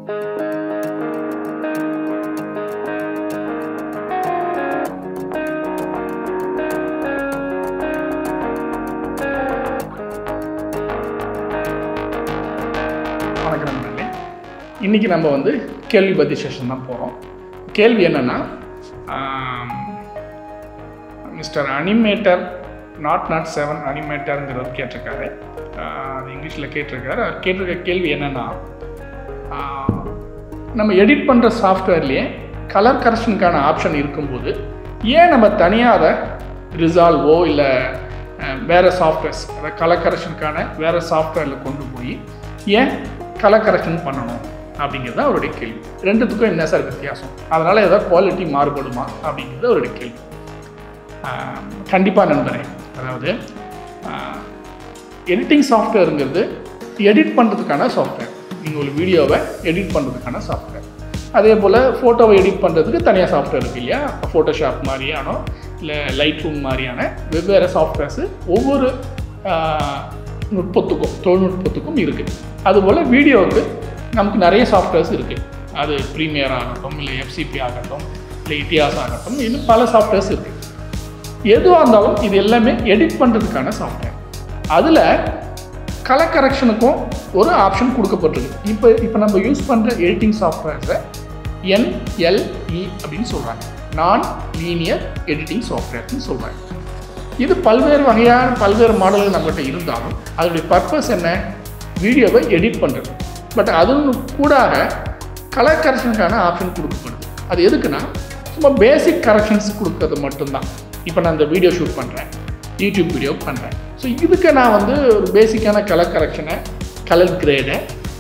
வணக்கம் நண்பர்களே இன்றைக்கி நம்ம வந்து கேள்வி பதில் செஷன் தான் போகிறோம் கேள்வி என்னென்னா mister animator naught naught seven அனிமேட்டருங்கிறவர் கேட்டிருக்காரு ஆஹ் அது இங்கிலீஷில் கேட்டிருக்காரு அவர் கேட்டிருக்க கேள்வி என்னென்னா நம்ம எடிட் பண்ணுற சாஃப்ட்வேர்லேயே கலர் கரெக்ஷனுக்கான ஆப்ஷன் இருக்கும்போது ஏன் நம்ம தனியாக அதை ரிசால்வோ இல்லை வேறு சாஃப்ட்வேர்ஸ் அதாவது கலர் கரெக்ஷனுக்கான வேறு சாஃப்ட்வேரில் கொண்டு போய் ஏன் கலர் கரெக்ஷன் பண்ணணும் அப்படிங்கிறது தான் அவருடைய கேள்வி ரெண்டுத்துக்கும் என்ன சார் வித்தியாசம் அதனால் ஏதாவது குவாலிட்டி மாறுபடுமா அப்படிங்கிறது அவருடைய கேள்வி கண்டிப்பாக நண்பரே அதாவது எடிட்டிங் சாஃப்ட்வேருங்கிறது எடிட் பண்ணுறதுக்கான சாஃப்ட்வேர் நீங்கள் ஒரு வீடியோவை எடிட் பண்ணுறதுக்கான சாஃப்ட்வேர் அதே போல் ஃபோட்டோவை எடிட் பண்ணுறதுக்கு தனியாக சாஃப்ட்வேர் இருக்குது இல்லையா ஃபோட்டோஷாப் மாதிரியானோ இல்லை லைட் ரூம் மாதிரியான வெவ்வேறு சாஃப்ட்வேர்ஸு ஒவ்வொரு ஆஹ், நுட்பத்துக்கும் தொழில்நுட்பத்துக்கும் இருக்குது அதுபோல் வீடியோவுக்கு நமக்கு நிறைய சாஃப்ட்வேர்ஸ் இருக்குது அது ப்ரீமியர் ஆகட்டும் இல்லை எஃப்சிபி ஆகட்டும் இல்லை இட்டியாஸ் ஆகட்டும் இன்னும் பல சாஃப்ட்வேர்ஸ் இருக்குது எதுவாக இருந்தாலும் இது எல்லாமே எடிட் பண்ணுறதுக்கான சாஃப்ட்வேர் அதில் கலர் கரெக்ஷனுக்கும் ஒரு ஆப்ஷன் கொடுக்கப்பட்டிருக்கு இப்போ இப்போ நம்ம யூஸ் பண்ணுற எடிட்டிங் சாஃப்ட்வேர்ஸை என்எல்இ அப்படின்னு சொல்கிறாங்க நான் லீனியர் எடிட்டிங் சாஃப்ட்வேர்னு சொல்கிறாங்க இது பல்வேறு வகையான பல்வேறு மாடல்கள் நம்மகிட்ட இருந்தாலும் அதோடைய பர்பஸ் என்ன வீடியோவை எடிட் பண்ணுறது பட் அதுவும் கூடாக கலர் கரெக்ஷனுக்கான ஆப்ஷன் கொடுக்கப்படுது அது எதுக்குன்னா சும்மா பேசிக் கரெக்ஷன்ஸ் கொடுக்கறது மட்டும்தான் இப்போ நான் இந்த வீடியோ ஷூட் பண்ணுறேன் யூடியூப் வீடியோ பண்ணுறேன் ஸோ இதுக்கு நான் வந்து ஒரு பேசிக்கான கலர் கரெக்ஷனை கலர் கிரேடை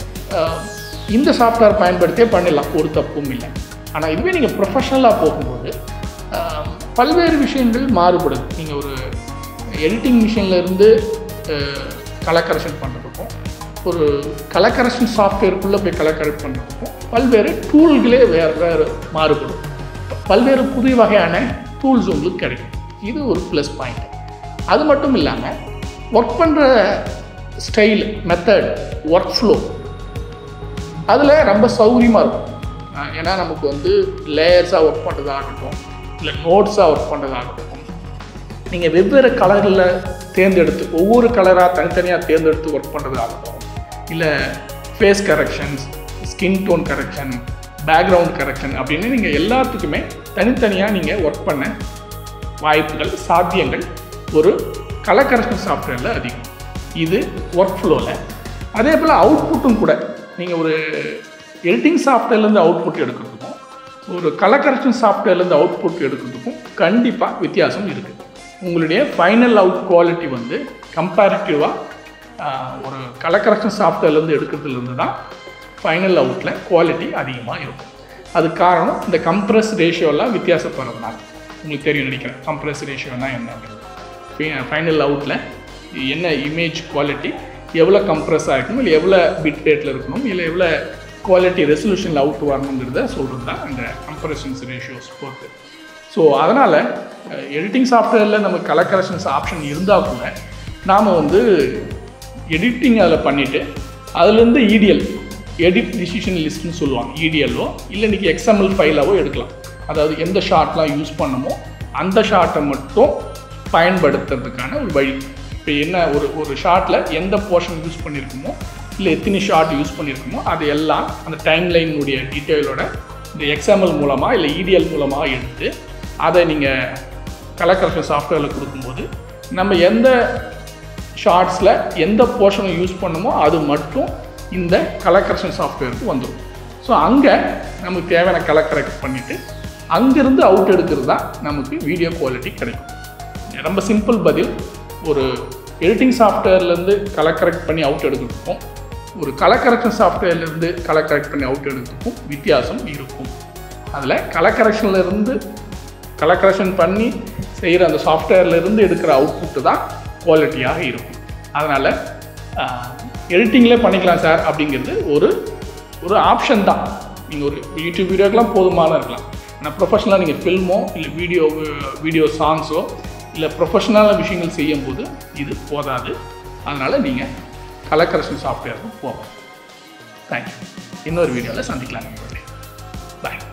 இந்த சாஃப்ட்வேர் பயன்படுத்தியே பண்ணிடலாம் ஒரு தப்பும் இல்லை ஆனால் இதுவே நீங்கள் ப்ரொஃபஷ்னலாக போகும்போது ஆஹ், பல்வேறு விஷயங்கள் மாறுபடுது நீங்கள் ஒரு எடிட்டிங் மிஷின்லேருந்து கலர் கரெக்ஷன் பண்ணுறதுக்கும் ஒரு கலர் கரெக்ஷன் சாஃப்ட்வேருக்குள்ளே போய் கலர் கரெக்ட் பண்ணுறதுக்கும் பல்வேறு டூல்களே வேறு வேறு மாறுபடும் பல்வேறு புதிய வகையான டூல்ஸ் உங்களுக்கு கிடைக்கும் இது ஒரு ப்ளஸ் பாயிண்ட் அது மட்டும் இல்லாமல் ஒர்க் பண்ணுற ஸ்டைல் மெத்தட் ஒர்க் ஃப்ளோ அதில் ரொம்ப சௌகரியமாக இருக்கும் அஹ் ஏன்னா நமக்கு வந்து லேயர்ஸாக ஒர்க் பண்ணுறதாகட்டும் இல்லை நோட்ஸாக ஒர்க் பண்ணுறதாகட்டும் நீங்கள் வெவ்வேறு கலரில் தேர்ந்தெடுத்து ஒவ்வொரு கலராக தனித்தனியாக தேர்ந்தெடுத்து ஒர்க் பண்ணுறதாகட்டும் இல்லை face corrections skin tone correction background correction அப்படின்னு நீங்கள் எல்லாத்துக்குமே தனித்தனியாக நீங்கள் ஒர்க் பண்ண வாய்ப்புகள் சாத்தியங்கள் ஒரு கலர் கரெக்ஷன் சாஃப்ட்வேரில் அதிகம் இது ஒர்க் ஃப்ளோவில் அதே போல் அவுட்புட்டும் கூட நீங்கள் ஒரு எடிட்டிங் சாஃப்ட்வேர்லேருந்து அவுட்புட் எடுக்கிறதுக்கும் ஒரு கலர் கரெக்ஷன் சாஃப்ட்வேர்லேருந்து அவுட்புட் எடுக்கிறதுக்கும் கண்டிப்பாக வித்தியாசம் இருக்குது உங்களுடைய ஃபைனல் அவுட் குவாலிட்டி வந்து கம்பேரிட்டிவாக ஒரு கலர் கரெக்ஷன் சாஃப்ட்வேர்லேருந்து எடுக்கிறதுலேருந்து தான் ஃபைனல் அவுட்டில் குவாலிட்டி அதிகமாக இருக்கும் அது காரணம் இந்த கம்ப்ரஸ் ரேஷியோலாம் வித்தியாசப்படுறதுனால உங்களுக்கு தெரியும் நினைக்கிறேன் கம்ப்ரஸ் ரேஷியோனா என்னங்கிறது ஃபைனல் அவுட்டில் என்ன இமேஜ் குவாலிட்டி எவ்வளோ கம்ப்ரஸ் ஆகிருக்கணும் இல்லை எவ்வளோ பிட் ரேட்டில் இருக்கணும் இல்லை எவ்வளோ குவாலிட்டி ரெசல்யூஷனில் அவுட் வரணுங்கிறத சொல்கிறது தான் அந்த கம்ப்ரஷன்ஸ் ரேஷியோஸ் பொறுத்து ஸோ அதனால் எடிட்டிங் சாஃப்ட்வேரில் நம்ம கலர் கரெக்ஷன்ஸ் ஆப்ஷன் இருந்தால் கூட நாம் வந்து எடிட்டிங் அதில் பண்ணிவிட்டு அதுலேருந்து இடிஎல் எடிட் டிசிஷன் லிஸ்ட்னு சொல்லுவாங்க இடிஎல்லோ இல்லை இன்றைக்கி எக்ஸ்எம்எல் ஃபைலாவோ எடுக்கலாம் அதாவது எந்த ஷார்ட்லாம் யூஸ் பண்ணமோ அந்த ஷார்ட்டை மட்டும் பயன்படுத்துறதுக்கான ஒரு வழி இப்போ என்ன ஒரு ஒரு ஷார்ட்டில் எந்த போர்ஷன் யூஸ் பண்ணியிருக்குமோ இல்லை எத்தனை ஷார்ட் யூஸ் பண்ணியிருக்குமோ அது எல்லாம் அந்த டைம் லைனுடைய டீட்டெயிலோட இந்த எக்ஸ்எம்எல் மூலமாக இல்லை இடிஎல் மூலமாக எடுத்து அதை நீங்கள் கலர் கரெக்ஷன் சாஃப்ட்வேரில் கொடுக்கும்போது நம்ம எந்த ஷார்ட்ஸில் எந்த போர்ஷனை யூஸ் பண்ணுமோ அது மட்டும் இந்த கலர் கரெக்ஷன் சாஃப்ட்வேருக்கு வந்துடும் ஸோ அங்கே நமக்கு தேவையான கலர் கரெக்ட் பண்ணிவிட்டு அங்கேருந்து அவுட் எடுக்கிறது தான் நமக்கு வீடியோ குவாலிட்டி கிடைக்கும் ரொம்ப சிம்பிள் பதில் ஒரு எடிட்டிங் சாஃப்ட்வேர்லேருந்து கலர் கரெக்ட் பண்ணி அவுட் எடுக்கிறதுக்கும் ஒரு கலர் கரெக்ஷன் சாஃப்ட்வேர்லேருந்து கலர் கரெக்ட் பண்ணி அவுட் எடுக்கிறதுக்கும் வித்தியாசம் இருக்கும் அதில் கலர் கரெக்ஷன்லேருந்து கலர் கரெக்ஷன் பண்ணி செய்கிற அந்த சாஃப்ட்வேர்லேருந்து எடுக்கிற அவுட்புட்டு தான் குவாலிட்டியாக இருக்கும் அதனால் எடிட்டிங்லே பண்ணிக்கலாம் சார் அப்படிங்கிறது ஒரு ஒரு ஆப்ஷன் தான் நீங்கள் ஒரு யூடியூப் வீடியோக்கெலாம் போதுமான இருக்கலாம் ஆனால் ப்ரொஃபஷனலாக நீங்கள் ஃபில்மோ இல்லை வீடியோ வீடியோ சாங்ஸோ இல்லை ப்ரொஃபஷனலான விஷயங்கள் செய்யும்போது இது போதாது அதனால் நீங்கள் கலர் கரெக்ஷன் சாஃப்ட்வேருக்கு போகலாம் தேங்க்யூ இன்னொரு வீடியோவில் சந்திக்கலாம் நண்பர்களே பாய்